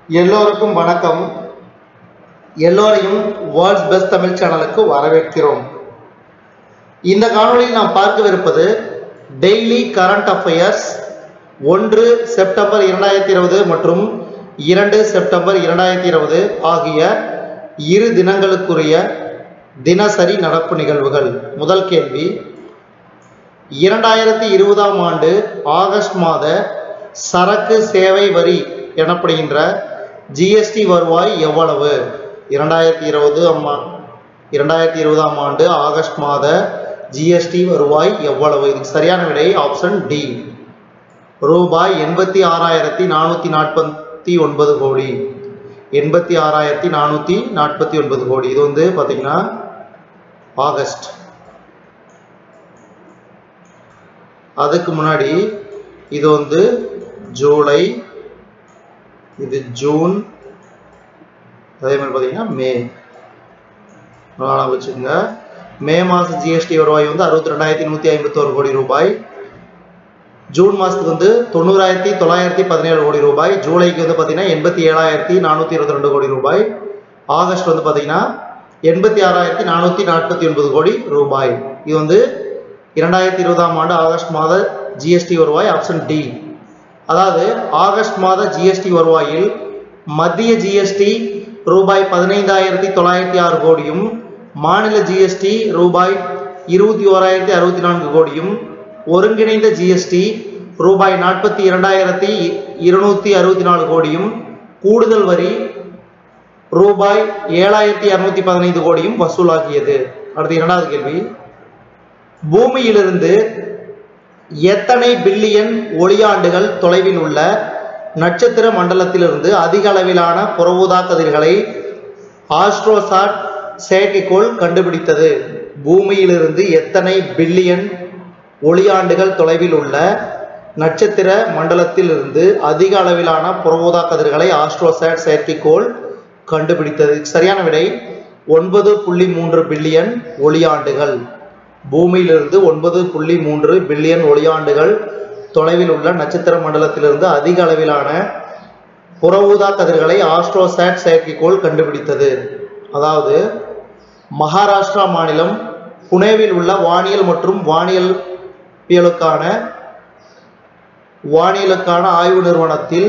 எல்லோருக்கும் வணக்கம் எல்லோரையும் வேர்ல்ட்ஸ் பெஸ்ட் தமிழ் சேனலுக்கு வரவேற்கிறோம் இந்த காணொளியில் நாம் பார்க்கவிருப்பது டெய்லி கரண்ட் அஃபயர்ஸ் ஒன்று செப்டம்பர் இரண்டாயிரத்தி இருபது மற்றும் இரண்டு செப்டம்பர் இரண்டாயிரத்தி இருபது ஆகிய இரு தினங்களுக்குரிய தினசரி நடப்பு நிகழ்வுகள் முதல் கேள்வி இரண்டாயிரத்தி இருபதாம் ஆண்டு ஆகஸ்ட் மாத சரக்கு சேவை வரி எனப்படுகின்ற ஜிஎஸ்டி வருவாய் எவ்வளவு இரண்டாயிரத்தி இருபது அம்மா இரண்டாயிரத்தி இருபதாம் ஆண்டு ஆகஸ்ட் மாத ஜிஎஸ்டி வருவாய் எவ்வளவு இதுக்கு சரியான விடை ஆப்ஷன் டி ரூபாய் எண்பத்தி ஆறாயிரத்தி நானூற்றி நாற்பத்தி ஒன்பது கோடி எண்பத்தி ஆறாயிரத்தி நானூற்றி நாற்பத்தி ஒன்பது கோடி இது வந்து பார்த்தீங்கன்னா ஆகஸ்ட் அதுக்கு முன்னாடி இது வந்து ஜூலை இது ஜூன் அதே மாதிரி பார்த்தீங்கன்னா மே நல்லா வச்சுக்கோங்க மே மாதம் ஜிஎஸ்டி வருவாய் வந்து அறுபத்தி ரெண்டாயிரத்தி நூற்றி ஐம்பத்தோரு கோடி ரூபாய் ஜூன் மாதத்துக்கு வந்து தொண்ணூறாயிரத்தி தொள்ளாயிரத்தி பதினேழு கோடி ரூபாய் ஜூலைக்கு வந்து பார்த்தீங்கன்னா எண்பத்தி ஏழாயிரத்தி நானூற்றி இருபத்தி ரெண்டு கோடி ரூபாய் ஆகஸ்ட் வந்து பார்த்தீங்கன்னா எண்பத்தி ஆறாயிரத்தி நானூற்றி நாற்பத்தி ஒன்பது கோடி ரூபாய் இது வந்து இரண்டாயிரத்தி இருபதாம் ஆண்டு ஆகஸ்ட் மாத ஜிஎஸ்டி வருவாய் ஆப்ஷன் டி அதாவது ஆகஸ்ட் மாத ஜிஎஸ்டி வருவாயில் மத்திய ஜிஎஸ்டி ரூபாய் பதினைந்தாயிரத்தி தொள்ளாயிரத்தி ஆறு கோடியும் மாநில ஜிஎஸ்டி ரூபாய் இருபத்தி ஓராயிரத்தி அறுபத்தி நான்கு கோடியும் ஒருங்கிணைந்த ஜிஎஸ்டி ரூபாய் நாற்பத்தி இரண்டாயிரத்தி இருநூத்தி அறுபத்தி நாலு கோடியும் கூடுதல் வரி ரூபாய் ஏழாயிரத்தி இரநூத்தி பதினைந்து கோடியும் வசூலாகியது அடுத்து இரண்டாவது கேள்வி பூமியிலிருந்து எத்தனை பில்லியன் ஒளியாண்டுகள் தொலைவில் உள்ள நட்சத்திர மண்டலத்திலிருந்து அதிக அளவிலான புறஊதா கதிர்களை ஆஸ்ட்ரோசாட் செயற்கைக்கோள் கண்டுபிடித்தது பூமியிலிருந்து எத்தனை பில்லியன் ஒளியாண்டுகள் தொலைவில் உள்ள நட்சத்திர மண்டலத்திலிருந்து அதிக அளவிலான புறஊதா கதிர்களை ஆஸ்ட்ரோசாட் செயற்கைக்கோள் கண்டுபிடித்தது சரியான விடை ஒன்பது புள்ளி மூன்று பில்லியன் ஒளியாண்டுகள் பூமியிலிருந்து ஒன்பது புள்ளி மூன்று பில்லியன் ஒளியாண்டுகள் தொலைவில் உள்ள நட்சத்திர மண்டலத்திலிருந்து அதிக அளவிலான புற ஊதா கதிர்களை ஆஸ்ட்ரோசாட் செயற்கைக்கோள் கண்டுபிடித்தது அதாவது மகாராஷ்டிரா மாநிலம் புனேவில் உள்ள வானியல் மற்றும் வானியல்பியலுக்கான வானியலுக்கான ஆய்வு நிறுவனத்தில்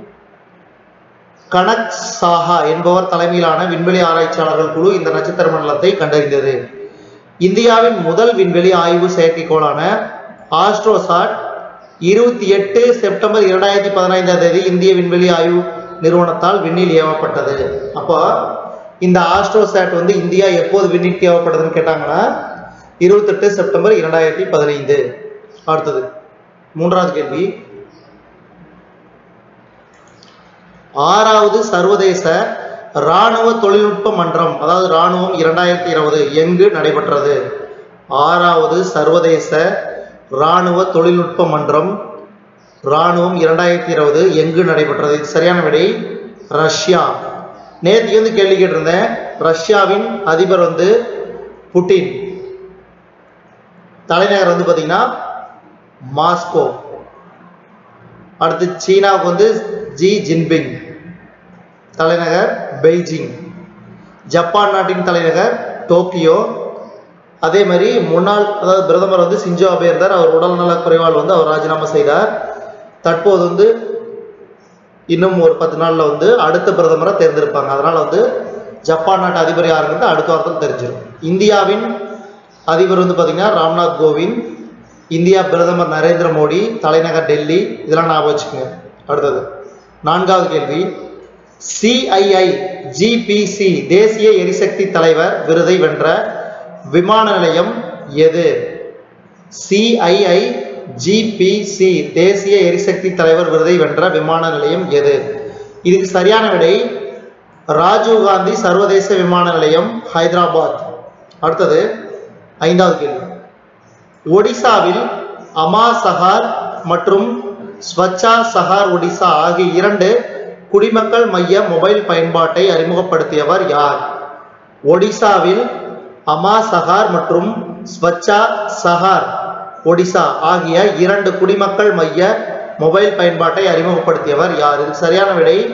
கனக் சாஹா என்பவர் தலைமையிலான விண்வெளி ஆராய்ச்சியாளர்கள் குழு இந்த நட்சத்திர மண்டலத்தை கண்டறிந்தது இந்தியாவின் முதல் விண்வெளி ஆய்வு செயற்கைக்கோளான ஆஸ்ட்ரோசாட் இருபத்தி எட்டு செப்டம்பர் இரண்டாயிரத்தி பதினைந்தாம் தேதி இந்திய விண்வெளி ஆய்வு நிறுவனத்தால் விண்ணில் ஏவப்பட்டது அப்போ இந்த ஆஸ்ட்ரோசாட் வந்து இந்தியா எப்போது விண்ணிற்கு ஏவப்பட்டதுன்னு கேட்டாங்கன்னா இருபத்தெட்டு செப்டம்பர் இரண்டாயிரத்தி பதினைந்து அடுத்தது மூன்றாவது கேள்வி ஆறாவது சர்வதேச இராணுவ தொழில்நுட்ப மன்றம் அதாவது இராணுவம் இரண்டாயிரத்தி இருபது எங்கு நடைபெற்றது ஆறாவது சர்வதேச இராணுவ தொழில்நுட்ப மன்றம் இராணுவம் இரண்டாயிரத்தி இருபது எங்கு நடைபெற்றது இது சரியான விடை ரஷ்யா நேற்று வந்து கேள்வி கேட்டிருந்தேன் ரஷ்யாவின் அதிபர் வந்து புட்டின் தலைநகர் வந்து பார்த்தீங்கன்னா மாஸ்கோ அடுத்து சீனாவுக்கு வந்து ஜி ஜின்பிங் தலைநகர் பெய்ஜிங் ஜப்பான் நாட்டின் தலைநகர் டோக்கியோ அதே மாதிரி முன்னாள் அதாவது பிரதமர் வந்து சிஞ்சோ அபே இருந்தார் அவர் உடல்நல குறைவால் வந்து அவர் ராஜினாமா செய்தார் தற்போது வந்து இன்னும் ஒரு பத்து நாளில் வந்து அடுத்த பிரதமரை தேர்ந்தெடுப்பாங்க அதனால் வந்து ஜப்பான் நாட்டு அதிபர் யாருங்கிறது அடுத்த வாரத்தில் தெரிஞ்சிடும் இந்தியாவின் அதிபர் வந்து பார்த்தீங்கன்னா ராம்நாத் கோவிந்த் இந்தியா பிரதமர் நரேந்திர மோடி தலைநகர் டெல்லி இதெல்லாம் ஞாபகம் வச்சுக்கோங்க அடுத்தது நான்காவது கேள்வி சிஐஐ ஜிபிசி தேசிய எரிசக்தி தலைவர் விருதை வென்ற விமான நிலையம் எது சிஐஐ ஜிபிசி தேசிய எரிசக்தி தலைவர் விருதை வென்ற விமான நிலையம் எது இதுக்கு சரியான விடை ராஜீவ்காந்தி சர்வதேச விமான நிலையம் ஹைதராபாத் அடுத்தது ஐந்தாவது கேள்வி ஒடிசாவில் அமா சஹார் மற்றும் ஸ்வச்சா சஹார் ஒடிசா ஆகிய இரண்டு குடிமக்கள் மைய மொபைல் பயன்பாட்டை அறிமுகப்படுத்தியவர் யார் ஒடிசாவில் அமா சஹார் மற்றும் ஸ்வச்சா சஹார் ஒடிசா ஆகிய இரண்டு குடிமக்கள் மைய மொபைல் பயன்பாட்டை அறிமுகப்படுத்தியவர் யார் இது சரியான விடை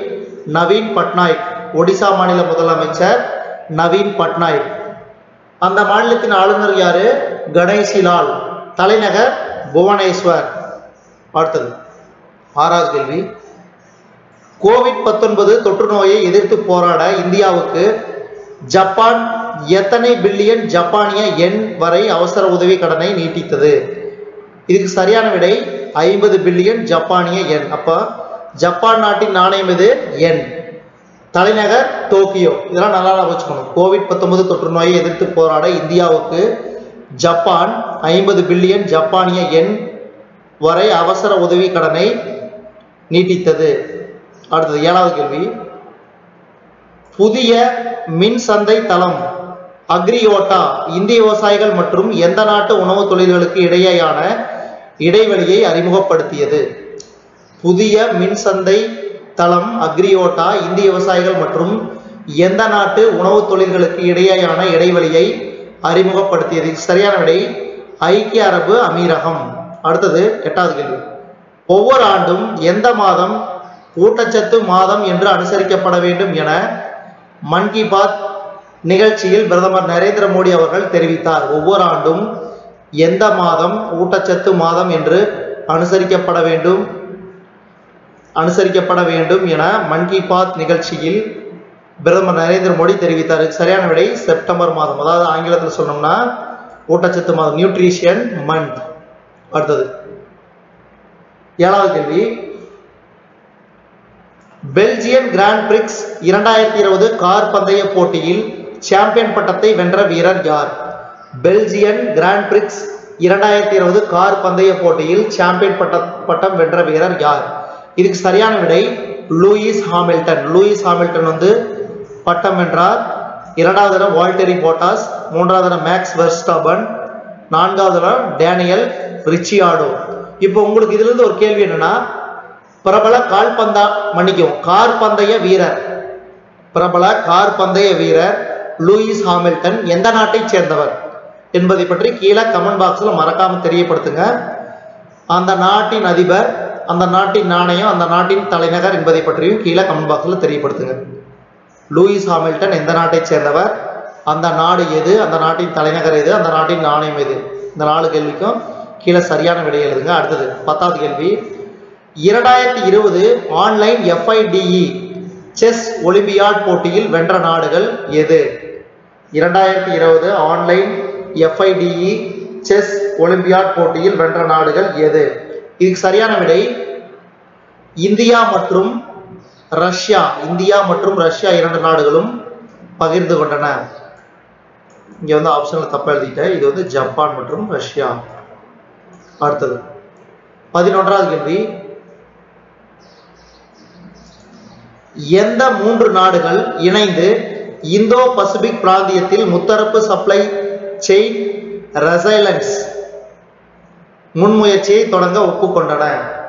நவீன் பட்நாயக் ஒடிசா மாநில முதலமைச்சர் நவீன் பட்நாயக் அந்த மாநிலத்தின் ஆளுநர் யாரு கணேசிலால் தலைநகர் புவனேஸ்வர் அடுத்தது ஆறாவது கேள்வி கோவிட் பத்தொன்பது தொற்று நோயை எதிர்த்து போராட இந்தியாவுக்கு ஜப்பான் எத்தனை பில்லியன் ஜப்பானிய எண் வரை அவசர உதவி கடனை நீட்டித்தது இதுக்கு சரியான விடை ஐம்பது பில்லியன் ஜப்பானிய எண் அப்ப ஜப்பான் நாட்டின் நாணயம் எது எண் தலைநகர் டோக்கியோ இதெல்லாம் நல்லா ஞாபகம் வச்சுக்கணும் கோவிட் பத்தொன்பது தொற்று நோயை எதிர்த்து போராட இந்தியாவுக்கு ஜப்பான் ஐம்பது பில்லியன் ஜப்பானிய எண் வரை அவசர உதவி கடனை நீட்டித்தது அடுத்தது ஏழாவது கேள்வி புதிய மின் சந்தை தளம் அக்ரியோட்டா இந்திய விவசாயிகள் மற்றும் எந்த நாட்டு உணவு தொழில்களுக்கு இடையேயான இடைவெளியை அறிமுகப்படுத்தியது புதிய மின் சந்தை தளம் அக்ரியோட்டா இந்திய விவசாயிகள் மற்றும் எந்த நாட்டு உணவு தொழில்களுக்கு இடையேயான இடைவெளியை அறிமுகப்படுத்தியது இது சரியான விடை ஐக்கிய அரபு அமீரகம் அடுத்தது எட்டாவது கேள்வி ஒவ்வொரு ஆண்டும் எந்த மாதம் ஊட்டச்சத்து மாதம் என்று அனுசரிக்கப்பட வேண்டும் என மன் கி பாத் நிகழ்ச்சியில் பிரதமர் நரேந்திர மோடி அவர்கள் தெரிவித்தார் ஒவ்வொரு ஆண்டும் எந்த மாதம் ஊட்டச்சத்து மாதம் என்று அனுசரிக்கப்பட வேண்டும் அனுசரிக்கப்பட வேண்டும் என மன் கி பாத் நிகழ்ச்சியில் பிரதமர் நரேந்திர மோடி தெரிவித்தார் இதுக்கு சரியான விடை செப்டம்பர் மாதம் அதாவது ஆங்கிலத்தில் சொன்னோம்னா ஊட்டச்சத்து மாதம் நியூட்ரிஷியன் மந்த் அடுத்தது ஏழாவது கேள்வி பெல்ஜியன் கிராண்ட் பிரிக்ஸ் இரண்டாயிரத்தி இருபது கார் பந்தய போட்டியில் சாம்பியன் பட்டத்தை வென்ற வீரர் யார் பெல்ஜியன் கிராண்ட் பிரிக்ஸ் இரண்டாயிரத்தி இருபது கார் பந்தய போட்டியில் சாம்பியன் பட்ட பட்டம் வென்ற வீரர் யார் இதுக்கு சரியான விடை லூயிஸ் ஹாமில்டன் லூயிஸ் ஹாமில்டன் வந்து பட்டம் வென்றார் இரண்டாவது இடம் வால்டெரி போட்டாஸ் மூன்றாவது இடம் மேக்ஸ் வெர்ஸ்டாபன் நான்காவது இடம் டேனியல் ரிச்சியாடோ இப்போ உங்களுக்கு இதுல இருந்து ஒரு கேள்வி என்னன்னா பிரபல கால்பந்தா மன்னிக்கும் கார் பந்தய வீரர் பிரபல கார் பந்தய வீரர் லூயிஸ் ஹாமில்டன் எந்த நாட்டைச் சேர்ந்தவர் என்பதை பற்றி கீழே கமெண்ட் பாக்ஸ்ல மறக்காம தெரியப்படுத்துங்க அந்த நாட்டின் அதிபர் அந்த நாட்டின் நாணயம் அந்த நாட்டின் தலைநகர் என்பதை பற்றியும் கீழே கமெண்ட் பாக்ஸ்ல தெரியப்படுத்துங்க லூயிஸ் ஹாமில்டன் எந்த நாட்டைச் சேர்ந்தவர் அந்த நாடு எது அந்த நாட்டின் தலைநகர் எது அந்த நாட்டின் நாணயம் எது இந்த நாலு கேள்விக்கும் கீழே சரியான விடை எழுதுங்க அடுத்தது பத்தாவது கேள்வி இரண்டாயிரத்தி இருபது ஆன்லைன் எஃப்ஐடிஇ செஸ் ஒலிம்பியாட் போட்டியில் வென்ற நாடுகள் எது இரண்டாயிரத்தி இருபது ஆன்லைன் எஃப்ஐடிஇ செஸ் ஒலிம்பியாட் போட்டியில் வென்ற நாடுகள் எது இதுக்கு சரியான விடை இந்தியா மற்றும் ரஷ்யா இந்தியா மற்றும் ரஷ்யா இரண்டு நாடுகளும் பகிர்ந்து கொண்டன இங்க வந்து ஆப்ஷன்ல தப்பா எழுதிட்டேன் இது வந்து ஜப்பான் மற்றும் ரஷ்யா அடுத்தது பதினொன்றாவது கேள்வி எந்த மூன்று நாடுகள் இணைந்து இந்தோ பசிபிக் பிராந்தியத்தில் முத்தரப்பு சப்ளை செயின் ரெசைலன்ஸ் முன்முயற்சியை தொடங்க ஒப்புக்கொண்டன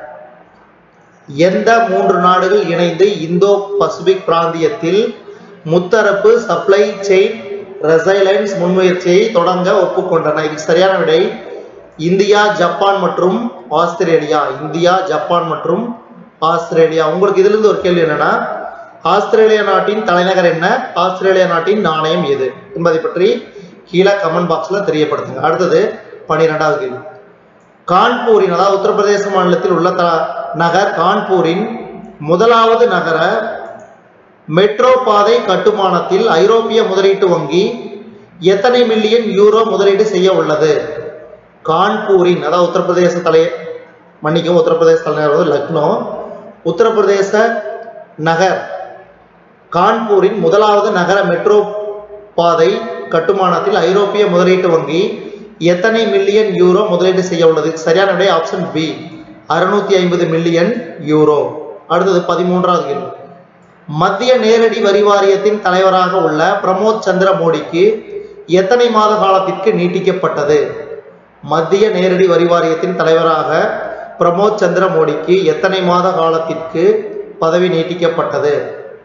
எந்த மூன்று நாடுகள் இணைந்து இந்தோ பசிபிக் பிராந்தியத்தில் முத்தரப்பு சப்ளை செயின் ரெசைலன்ஸ் முன்முயற்சியை தொடங்க ஒப்புக்கொண்டன இது சரியான விடை இந்தியா ஜப்பான் மற்றும் ஆஸ்திரேலியா இந்தியா ஜப்பான் மற்றும் ஆஸ்திரேலியா உங்களுக்கு இதுல இருந்து ஒரு கேள்வி என்னன்னா ஆஸ்திரேலியா நாட்டின் தலைநகர் என்ன ஆஸ்திரேலியா நாட்டின் நாணயம் எது என்பதை பற்றி கீழே கமெண்ட் பாக்ஸ்ல தெரியப்படுத்துங்க அடுத்தது பனிரெண்டாவது கேள்வி கான்பூரின் அதாவது உத்தரப்பிரதேச மாநிலத்தில் உள்ள த நகர் கான்பூரின் முதலாவது நகர மெட்ரோ பாதை கட்டுமானத்தில் ஐரோப்பிய முதலீட்டு வங்கி எத்தனை மில்லியன் யூரோ முதலீடு செய்ய உள்ளது கான்பூரின் அதாவது உத்தரப்பிரதேச தலை மன்னிக்கவும் உத்தரப்பிரதேச தலைநகர் வந்து லக்னோ உத்தரப்பிரதேச நகர் கான்பூரின் முதலாவது நகர மெட்ரோ பாதை கட்டுமானத்தில் ஐரோப்பிய முதலீட்டு வங்கி எத்தனை மில்லியன் யூரோ முதலீடு செய்ய உள்ளது சரியான விடை ஆப்ஷன் பி அறுநூத்தி ஐம்பது மில்லியன் யூரோ அடுத்தது பதிமூன்றாவது கேள்வி மத்திய நேரடி வரி வாரியத்தின் தலைவராக உள்ள பிரமோத் சந்திர மோடிக்கு எத்தனை மாத காலத்திற்கு நீட்டிக்கப்பட்டது மத்திய நேரடி வரி வாரியத்தின் தலைவராக பிரமோத் சந்திர மோடிக்கு எத்தனை மாத காலத்திற்கு பதவி நீட்டிக்கப்பட்டது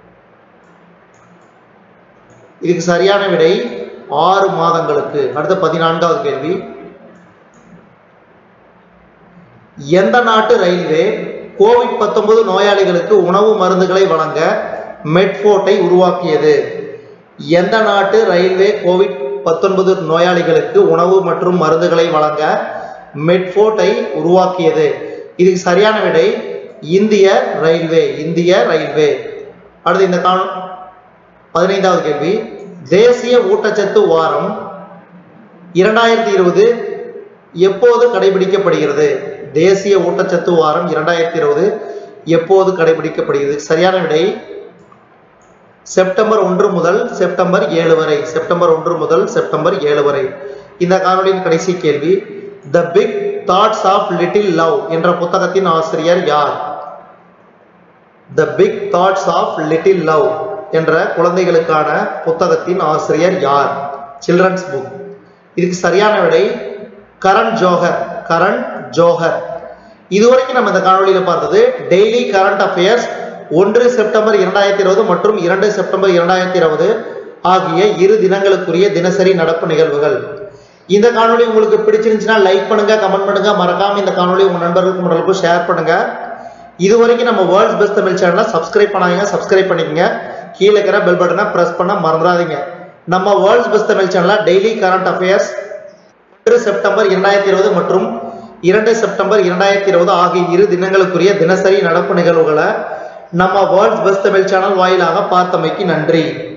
இதுக்கு சரியான விடை ஆறு மாதங்களுக்கு அடுத்த பதினான்காவது கேள்வி எந்த நாட்டு ரயில்வே கோவிட் பத்தொன்பது நோயாளிகளுக்கு உணவு மருந்துகளை வழங்க மெட்ஃபோர்ட்டை உருவாக்கியது எந்த நாட்டு ரயில்வே கோவிட் பத்தொன்பது நோயாளிகளுக்கு உணவு மற்றும் மருந்துகளை வழங்க மெட்ஃபோர்ட்டை உருவாக்கியது இதுக்கு சரியான விடை இந்திய ரயில்வே இந்திய ரயில்வே அடுத்து இந்த காண பதினைந்தாவது கேள்வி தேசிய ஊட்டச்சத்து வாரம் இரண்டாயிரத்தி இருபது எப்போது கடைபிடிக்கப்படுகிறது தேசிய ஊட்டச்சத்து வாரம் இரண்டாயிரத்தி இருபது எப்போது கடைபிடிக்கப்படுகிறது சரியான விடை செப்டம்பர் ஒன்று முதல் செப்டம்பர் ஏழு வரை செப்டம்பர் ஒன்று முதல் செப்டம்பர் ஏழு வரை இந்த காணொலியின் கடைசி கேள்வி the big thoughts of little love என்ற புத்தகத்தின் ஆசிரியர் யார் the big thoughts of little love என்ற குழந்தைகளுக்கான புத்தகத்தின் ஆசிரியர் யார் சில்ட்ரன்ஸ் புக் இதுக்கு சரியான விடை கரண் ஜோஹர் கரண் ஜோஹர் இதுவரைக்கும் நம்ம இந்த காணொலியில பார்த்தது டெய்லி கரண்ட் அஃபேர்ஸ் ஒன்று செப்டம்பர் இரண்டாயிரத்தி இருபது மற்றும் இரண்டு செப்டம்பர் இரண்டாயிரத்தி இருபது ஆகிய இரு தினங்களுக்குரிய தினசரி நடப்பு நிகழ்வுகள் இந்த காணொலி உங்களுக்கு பிடிச்சிருந்துச்சுன்னா லைக் பண்ணுங்க கமெண்ட் பண்ணுங்க மறக்காம இந்த காணொலி உங்க நண்பர்களுக்கும் உங்களுக்கும் ஷேர் பண்ணுங்க இது வரைக்கும் நம்ம வேர்ல்ட்ஸ் பெஸ்ட் தமிழ் சேனலை சப்ஸ்கிரைப் பண்ணாதீங்க சப்ஸ்கிரைப் பண்ணிக்கங்க கீழே இருக்கிற பெல் பட்டனை பிரஸ் பண்ண மறந்துடாதீங்க நம்ம வேர்ல்ட்ஸ் பெஸ்ட் தமிழ் சேனல்ல டெய்லி கரண்ட் அஃபேர்ஸ் ஒன்று செப்டம்பர் இரண்டாயிரத்தி இருபது மற்றும் இரண்டு செப்டம்பர் இரண்டாயிரத்தி இருபது ஆகிய இரு தினங்களுக்குரிய தினசரி நடப்பு நிகழ்வுகளை நம்ம வேர்ல்ட்ஸ் பெஸ்ட் தமிழ் சேனல் வாயிலாக பார்த்தமைக்கு நன்றி